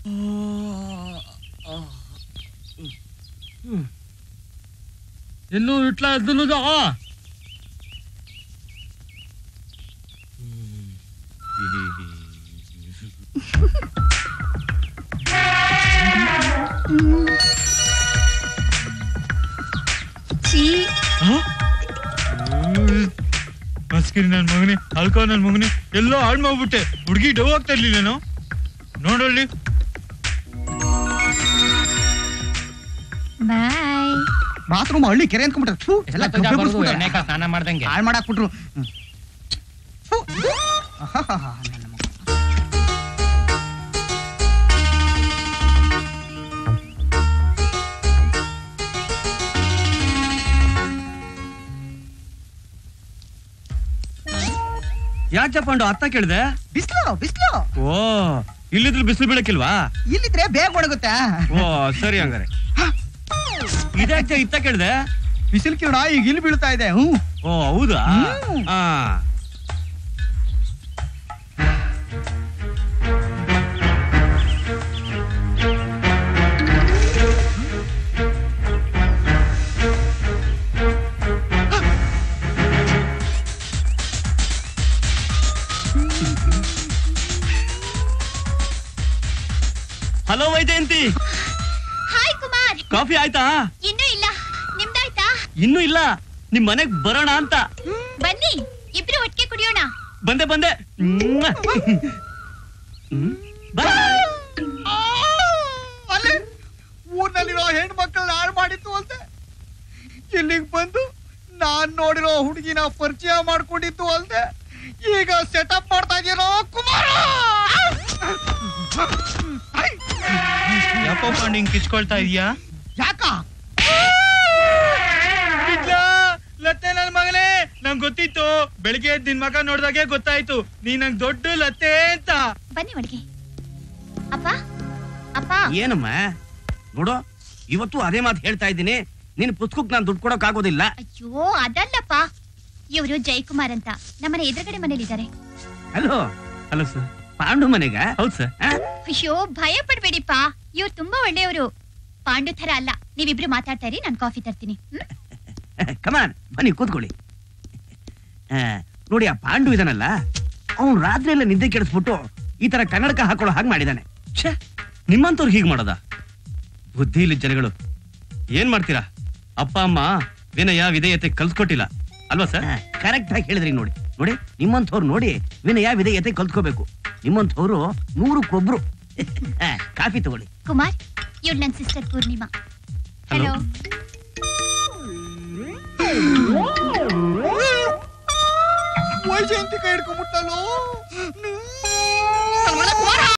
ಇನ್ನು ಇಟ್ಲ ಎದ್ದುನುದ ಛೀ ಮಸ್ಕಿರಿ ನನ್ ಮಗನೇ ಅಲ್ಕೋ ನನ್ ಮಗನೇ ಎಲ್ಲೋ ಹಾಳು ಮಾಡ್ಬಿಟ್ಟೆ ಹುಡುಗಿ ಡವ್ ಆಗ್ತಾ ಇರ್ಲಿ ನಾನು ನೋಡಲ್ಲಿ ಬಾಯ್ ಬಾತ್ರೂಮ್ ಹಳ್ಳಿ ಕೆರೆ ಅಂದ್ಕೊಂಡ್ಬಿಟ್ರೆ ಥೂ, ಎಲ್ಲ ಗಬ್ಬೆ ಬಿಡ್ಸ್ಬಿಟ್ರೆ. ಎಣ್ಣೆ ಸ್ನಾನ ಮಾಡ್ದಂಗೆ ಹಾಳ್ ಮಾಡಾಕ್ಬಿಟ್ರು ಹ್ಮ್. ಥು. ಆಹಾಹಾಹಾ, ನನ್ನ ಮಗ. ಯಾಕೆ ಜಪಾಂಡು ಅತ್ತ ಕೇಳಿದೆ ಬಿಸ್ಲು ಬಿಸ್ಲು ಓ ಇಲ್ಲಿದ್ರು ಬಿಸಿಲು ಬೀಳಕ್ಕಿಲ್ವಾ ಇಲ್ಲಿದ್ರೆ ಬೇಗ ಒಣಗುತ್ತೆ ಓ ಸರಿ ಹಂಗಾರೆ ಇದ್ಯಾಕೆ ಇತ್ತ ಕೇಳಿದೆ ಬಿಸಿಲು ಕಿರಣ ಈಗ ಇಲ್ಲಿ ಬೀಳ್ತಾ ಇದೆ ಹ್ಞೂ ಓ ಹೌದಾ ಹ್ಮ್. ಆ hello Vaijayanti hi Kumar coffee ಆಯ್ತಾ ಇನ್ನೂ ಇಲ್ಲ ನಿಮ್ದಾಯ್ತಾ ಇನ್ನೂ ಇಲ್ಲ ನಿಮ್ ಮನೆಗ್ ಬರೋಣ ಅಂತ ಬನ್ನಿ ಇಬ್ರು ಒಟ್ಟಿಗೆ ಕುಡಿಯೋಣ ಬಂದೆ ಬಂದೆ ಮ್ಮ್. ಹ್ಮ್. ಬಾ. ಅಲ್ಲಿ ಊರ್ನಲ್ಲಿರೋ ಹೆಣ್ಣು ಮಕ್ಕಳನ್ನ ಹಾಳು ಮಾಡಿತ್ತು ಅಂತೆ ಇಲ್ಲಿಗೆ ಬಂದು ನಾನ್ ನೋಡಿರೋ ಹುಡುಗಿನ ಪರಿಚಯ ಮಾಡ್ಕೊಂಡಿತ್ತು ಅಲ್ದೆ ಈಗ ಸೆಟಪ್ ಮಾಡ್ತಾ ಇದೀರೋ ಕುಮಾರ ಯಾಕೋ ಪಾಂಡ್ ಹಿಂಗ್ ಕಿಚ್ಕೊಳ್ತಾ ಇದೀಯಾ ಯಾಕ ಇಲ್ಲ ಲತ್ತೆ ನನ್ ಮಗನೇ ನಂಗ್ ಗೊತ್ತಿತ್ತು ಬೆಳಿಗ್ಗೆ ಎದ್ದು ನಿನ್ ಮಗ ನೋಡ್ದಾಗೆ ಗೊತ್ತಾಯ್ತು ನೀ ನಂಗ್ ದೊಡ್ಡ ಲತ್ತೆ ಅಂತ ಬನ್ನಿ ಒಳಗೆ ಅಪ್ಪ ಅಪ್ಪ ಏನಮ್ಮ ನೋಡು ಇವತ್ತು ಅದೇ ಮಾತು ಹೇಳ್ತಾ ಇದ್ದೀನಿ ನಿನ್ ಪುಸ್ತಕಕ್ಕೆ ನಾನು ದುಡ್ಡು ಕೊಡಕ್ ಆಗೋದಿಲ್ಲ ಅಯ್ಯೋ ಅದಲ್ಲಪ್ಪ ಇವರು ಜಯಕುಮಾರ್ ಅಂತ ನಮ್ಮನೆ ಎದುರುಗಡೆ ಮನೇಲಿದ್ದಾರೆ ಹಲೋ ಹಲೋ ಸರ್ ಪಾಂಡು ಮನೆಗ ಹೌದ್ ಸರ್ ಅಯ್ಯೋ ಭಯ ಪಡ್ಬೇಡಿಪ್ಪ ಇವ್ರು ತುಂಬಾ ಒಳ್ಳೆಯವರು ಪಾಂಡು ಥರ ಅಲ್ಲ ನೀವಿಬ್ರು ಮಾತಾಡ್ತಾ ಇರಿ ನಾನು ಕಾಫಿ ತರ್ತೀನಿ ಹ್ಮ್? ಕಮಾನ್ ಬನ್ನಿ ಕೂತ್ಕೊಳ್ಳಿ ಆ, ನೋಡಿ ಆ ಪಾಂಡು ಇದನಲ್ಲ ಅವನು ರಾತ್ರಿ ಎಲ್ಲ ನಿದ್ದೆ ಕೆಡಿಸ್ಬಿಟ್ಟು ಈ ತರ ಕನ್ನಡಕ ಹಾಕೊಳ್ಳೋ ಹಾಗೆ ಮಾಡಿದಾನೆ ಛೇ ನಿಮ್ಮಂತವ್ರು ಹೀಗ್ ಮಾಡೋದ ಬುದ್ಧಿ ಇಲ್ಲಿ ಜನಗಳು ಏನ್ ಮಾಡ್ತೀರಾ ಅಪ್ಪ ಅಮ್ಮ ವಿನಯ ವಿಧೇಯತೆ ಕಲ್ಸ್ಕೊಟ್ಟಿಲ್ಲ ಅಲ್ವಾ ಸರ್ ಕರೆಕ್ಟ್ ಆಗಿ ಹೇಳಿದ್ರಿ ನೋಡಿ ನೋಡಿ ನಿಮ್ಮಂಥವ್ರು ನೋಡಿ ವಿನಯ ವಿಧೇಯತೆ ಕಲ್ತ್ಕೋಬೇಕು ನಿಮ್ಮಂಥವ್ರು ನೂರಕ್ಕೊಬ್ರು ಆ, ಕಾಫಿ ತಗೊಳ್ಳಿ ಕುಮಾರ್ ಇವ್ಳು ನನ್ನ sister Purnima Hello. Hello Vaijayanti ಕೈ ಹಿಡ್ಕೊಂಡ್ಬಿಟ್ಟಲ್ಲೋ